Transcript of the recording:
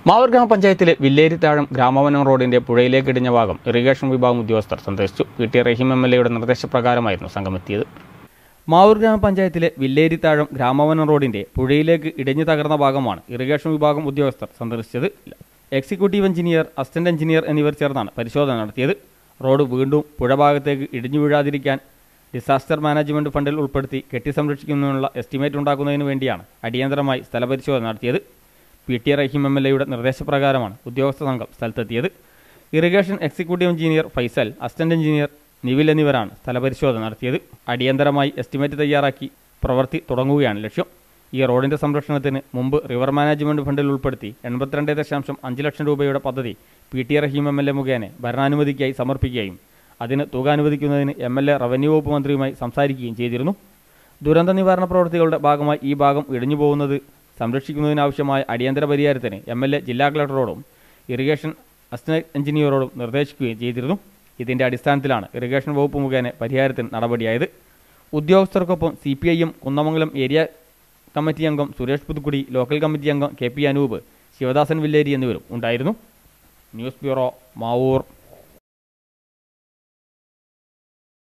മാവൂർ ഗ്രാമപഞ്ചായത്തിലെ വില്ലേരിത്താഴം ഗ്രാമവനം റോഡിന്റെ പുഴയിലേക്ക് ഇടിഞ്ഞ ഭാഗം ഇറിഗേഷൻ വിഭാഗം ഉദ്യോഗസ്ഥർ സന്ദർശിച്ചു P T Rahim M L എയുടെ നിർദ്ദേശപ്രകാരമായിരുന്നു സംഘമെത്തിയത് മാവൂർ ഗ്രാമപഞ്ചായത്തിലെ വില്ലേരിത്താഴം ഗ്രാമവനം റോഡിന്റെ പുഴയിലേക്ക് ഇടിഞ്ഞു തകർന്ന ഭാഗമാണ് ഇറിഗേഷൻ വിഭാഗം ഉദ്യോഗസ്ഥർ സന്ദർശിച്ചത് എക്സിക്യൂട്ടീവ് എഞ്ചിനീയർ അസിസ്റ്റന്റ് എഞ്ചിനീയർ എന്നിവർ ചേർന്നാണ് പരിശോധന നടത്തിയത് റോഡ് വീണ്ടും പുഴ ഭാഗത്തേക്ക് ഇടിഞ്ഞു വീഴാതിരിക്കാൻ ഡിസാസ്റ്റർ മാനേജ്മെന്റ് ഫണ്ടിൽ ഉൾപ്പെടുത്തി കെട്ടി സംരക്ഷിക്കുന്നതിനുള്ള എസ്റ്റിമേറ്റ് ഉണ്ടാക്കുന്നതിന് വേണ്ടിയാണ് അടിയന്തരമായി സ്ഥലപരിശോധന നടത്തിയത് P T Rahim M L എയുടെ നിർദ്ദേശപ്രകാരമാണ് ഉദ്യോഗസ്ഥ സംഘം സ്ഥലത്തെത്തിയത് irrigation executive engineer Faisal assistant engineer Nivil എന്നിവരാണ് സ്ഥലപരിശോധന നടത്തിയത് അടിയന്തരമായി എസ്റ്റിമേറ്റ് തയ്യാറാക്കി പ്രവൃത്തി തുടങ്ങുകയാണ് ലക്ഷ്യം ഈ റോഡിന്റെ സംരക്ഷണത്തിന് മുമ്പ് റിവർ മാനേജ്മെന്റ് ഫണ്ടിൽ ഉൾപ്പെടുത്തി എൺപത്തിരണ്ട് ദശാംശം അഞ്ച് ലക്ഷം രൂപയുടെ പദ്ധതി P T Rahim M L A മുഖേന ഭരണാനുമതിക്കായി സമർപ്പിക്കുകയും അതിന് തുക അനുവദിക്കുന്നതിന് എം എൽ എ റവന്യൂ വകുപ്പ് മന്ത്രിയുമായി സംസാരിക്കുകയും ചെയ്തിരുന്നു ദുരന്ത നിവാരണ പ്രവൃത്തികളുടെ ഭാഗമായി ഈ ഭാഗം ഇടിഞ്ഞു പോകുന്നത് സംരക്ഷിക്കുന്നതിനാവശ്യമായ അടിയന്തര പരിഹാരത്തിന് എം എൽ എ ജില്ലാ കളക്ടറോടും ഇറിഗേഷൻ അസിസ്റ്റന്റ് എഞ്ചിനീയറോടും നിർദ്ദേശിക്കുകയും ചെയ്തിരുന്നു ഇതിന്റെ അടിസ്ഥാനത്തിലാണ് ഇറിഗേഷൻ വകുപ്പ് മുഖേന പരിഹാരത്തിന് നടപടിയായത് ഉദ്യോഗസ്ഥർക്കൊപ്പം C P I M Kunnamangalam area committee അംഗം സുരേഷ് പുതുക്കുടി ലോക്കൽ കമ്മിറ്റി അംഗം കെ പി അനൂപ് ശിവദാസൻ വില്ലേരി എന്നിവരും ഉണ്ടായിരുന്നു ന്യൂസ് ബ്യൂറോ മാവൂർ